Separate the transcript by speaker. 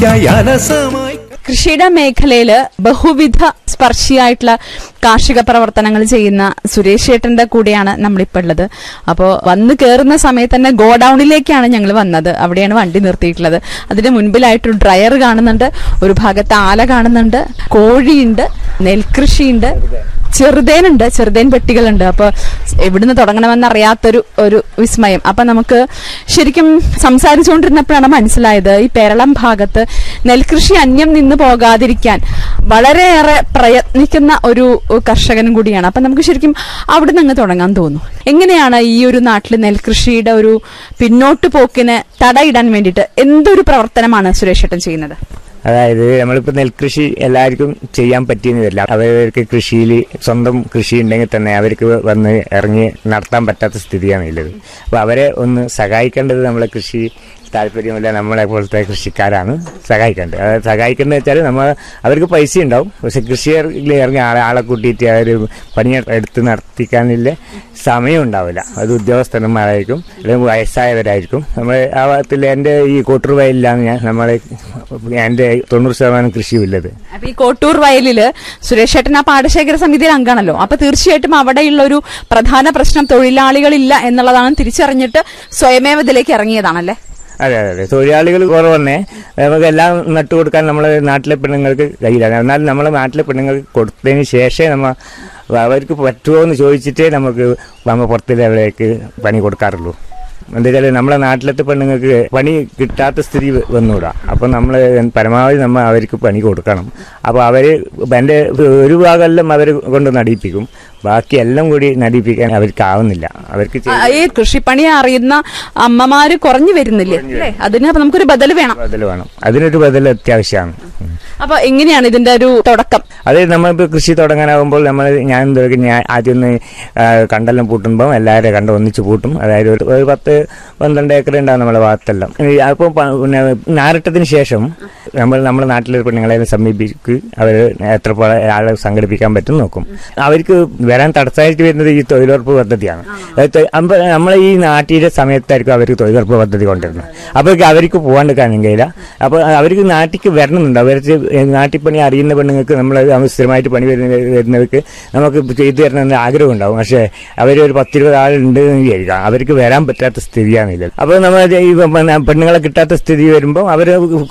Speaker 1: ഭാവിക്കായി അലസമായി
Speaker 2: കൃഷിയുടെ മേഖലയില് ബഹുവിധ സ്പർശിയായിട്ടുള്ള കാർഷിക പ്രവർത്തനങ്ങൾ ചെയ്യുന്ന സുരേഷ് ചേട്ടന്റെ കൂടെയാണ് നമ്മളിപ്പോൾ ഉള്ളത് അപ്പോൾ വന്ന് കയറുന്ന സമയത്ത് തന്നെ ഗോഡൌണിലേക്കാണ് ഞങ്ങൾ വന്നത് അവിടെയാണ് വണ്ടി നിർത്തിയിട്ടുള്ളത് അതിന് മുൻപിലായിട്ട് ഡ്രയർ കാണുന്നുണ്ട് ഒരു ഭാഗത്ത് ആല കാണുന്നുണ്ട് കോഴിയുണ്ട് നെൽകൃഷിയുണ്ട് ചെറുതേനുണ്ട് ചെറുതേൻ പെട്ടികളുണ്ട് അപ്പൊ എവിടുന്ന് തുടങ്ങണമെന്ന് അറിയാത്തൊരു ഒരു വിസ്മയം അപ്പൊ നമുക്ക് ശരിക്കും സംസാരിച്ചുകൊണ്ടിരുന്നപ്പോഴാണ് മനസ്സിലായത് ഈ കേരളം ഭാഗത്ത് നെൽകൃഷി അന്യം നിന്ന് പോകാതിരിക്കാൻ വളരെയേറെ പ്രയത്നിക്കുന്ന ഒരു കർഷകനും കൂടിയാണ് അപ്പൊ നമുക്ക് ശരിക്കും അവിടെ നിന്ന് തുടങ്ങാൻ തോന്നുന്നു എങ്ങനെയാണ് ഈ ഒരു നാട്ടിൽ നെൽകൃഷിയുടെ ഒരു പിന്നോട്ട് പോക്കിന് തടയിടാൻ വേണ്ടിയിട്ട് എന്തൊരു പ്രവർത്തനമാണ് സുരേഷ് ഏട്ടൻ ചെയ്യുന്നത്
Speaker 3: അതായത് നമ്മളിപ്പോ നെൽകൃഷി എല്ലാവർക്കും ചെയ്യാൻ പറ്റിയെന്ന് വരില്ല അവർക്ക് കൃഷിയിൽ സ്വന്തം കൃഷി ഉണ്ടെങ്കിൽ തന്നെ അവർക്ക് വന്ന് ഇറങ്ങി നടത്താൻ പറ്റാത്ത സ്ഥിതിയാണ് ഉള്ളത് അപ്പൊ അവരെ ഒന്ന് സഹായിക്കേണ്ടത് നമ്മളെ കൃഷി താല്പര്യമില്ല നമ്മളെ പോലത്തെ കൃഷിക്കാരാണ് സഹായിക്കേണ്ടത് അതായത് സഹായിക്കേണ്ടത് വെച്ചാൽ നമ്മൾ അവർക്ക് പൈസ ഉണ്ടാവും പക്ഷെ കൃഷിയിൽ ഇറങ്ങി ആളെ ആളെ കൂട്ടിയിട്ട് അവർ പണി എടുത്ത് നടത്തിക്കാനില്ല സമയം ഉണ്ടാവില്ല അത് ഉദ്യോഗസ്ഥന്മാരായിരിക്കും അല്ലെങ്കിൽ വയസ്സായവരായിരിക്കും നമ്മൾ ആ ഭാഗത്തിൽ എൻ്റെ ഈ കോട്ടൂർ വയലിലാണ് ഞാൻ നമ്മളെ എൻ്റെ തൊണ്ണൂറ് ശതമാനം കൃഷിയുള്ളത്
Speaker 2: അപ്പൊ ഈ കോട്ടൂർ വയലില് സുരേഷ് ഏട്ടൻ ആ പാടശേഖര സമിതിയിൽ അംഗമാണല്ലോ അപ്പൊ തീർച്ചയായിട്ടും അവിടെയുള്ള ഒരു പ്രധാന പ്രശ്നം തൊഴിലാളികളില്ല എന്നുള്ളതാണ് തിരിച്ചറിഞ്ഞിട്ട് സ്വയമേവ ഇതിലേക്ക് ഇറങ്ങിയതാണല്ലേ
Speaker 3: അതെ അതെ അതെ തൊഴിലാളികൾ കുറവന്നെ നമുക്ക് എല്ലാം നട്ടു കൊടുക്കാൻ നമ്മളെ നാട്ടിലെ പെണ്ണുങ്ങൾക്ക് കഴിയില്ല എന്നാൽ നമ്മളെ നാട്ടിലെ പെണ്ണുങ്ങൾക്ക് കൊടുത്തതിന് ശേഷമേ നമ്മ അവർക്ക് പറ്റുമോ എന്ന് ചോദിച്ചിട്ടേ നമുക്ക് നമ്മൾ പുറത്തെ ലെവലിലേക്ക് പണി കൊടുക്കാറുള്ളൂ എന്താ വെച്ചാൽ നമ്മളെ നാട്ടിലത്തെ പെണ്ണുങ്ങൾക്ക് പണി കിട്ടാത്ത സ്ഥിതി വന്നുകൂടാ അപ്പം നമ്മൾ പരമാവധി നമ്മൾ അവർക്ക് പണി കൊടുക്കണം അപ്പോൾ അവർ എൻ്റെ ഒരു ഭാഗമെല്ലാം അവർ കൊണ്ട് നടിയിപ്പിക്കും ബാക്കി എല്ലാം കൂടി നടിയിപ്പിക്കാൻ അവർക്ക് ആവുന്നില്ല അവർക്ക്
Speaker 2: ആ, ഈ കൃഷിപ്പണി അറിയുന്ന അമ്മമാര് കുറഞ്ഞു വരുന്നില്ലേ അല്ലേ അതിന് അപ്പൊ നമുക്കൊരു ബദൽ വേണം
Speaker 3: ബദൽ വേണം അതിനൊരു ബദൽ അത്യാവശ്യമാണ് ഉം.
Speaker 2: അപ്പൊ എങ്ങനെയാണ് ഇതിന്റെ ഒരു തുടക്കം
Speaker 3: അത് നമ്മളിപ്പോൾ കൃഷി തുടങ്ങാനാകുമ്പോൾ നമ്മൾ ഞാൻ എന്താ ഞാൻ ആദ്യം ഒന്ന് ആ, കണ്ടെല്ലാം പൂട്ടുമ്പോൾ എല്ലാവരും കണ്ട ഒന്നിച്ച് പൂട്ടും അതായത് ഒരു ഒരു പത്ത് പന്ത്രണ്ട് ഏക്കർ ഉണ്ടാവും നമ്മളെ ഭാഗത്തെല്ലാം അപ്പോൾ പിന്നെ ഞാറിട്ടതിന് ശേഷം നമ്മൾ നമ്മുടെ നാട്ടിലെ പെണ്ണുങ്ങളെ സമീപിക്ക് അവർ എത്ര പോലെ ആളെ സംഘടിപ്പിക്കാൻ പറ്റും നോക്കും അവർക്ക് വരാൻ തടസ്സമായിട്ട് വരുന്നത് ഈ തൊഴിലുറപ്പ് പദ്ധതിയാണ് അതായത് അമ്പ- നമ്മളെ ഈ നാട്ടിലെ സമയത്തായിരിക്കും അവർക്ക് തൊഴിലുറപ്പ് പദ്ധതി കൊണ്ടുവരുന്നത് അപ്പോൾ അവർക്ക് പോകാണ്ടിരിക്കാനും കഴിയില്ല അപ്പോൾ അവർക്ക് നാട്ടിലേക്ക് വരണമെന്നുണ്ട് അവർക്ക് നാട്ടിപ്പണി അറിയുന്ന പെണ്ണുങ്ങൾക്ക് നമ്മൾ സ്ഥിരമായിട്ട് പണി വരുന്ന വരുന്നവർക്ക് നമുക്ക് ചെയ്തു തരണമെന്ന് ആഗ്രഹം ഉണ്ടാവും പക്ഷേ അവർ ഒരു പത്തിരുപത് ആളുണ്ട് എന്ന് വിചാരിക്കാം അവർക്ക് വരാൻ പറ്റാത്ത സ്ഥിതിയാണില്ല അപ്പോൾ നമ്മൾ ഈ പെണ്ണുങ്ങളെ കിട്ടാത്ത സ്ഥിതി വരുമ്പോൾ അവർ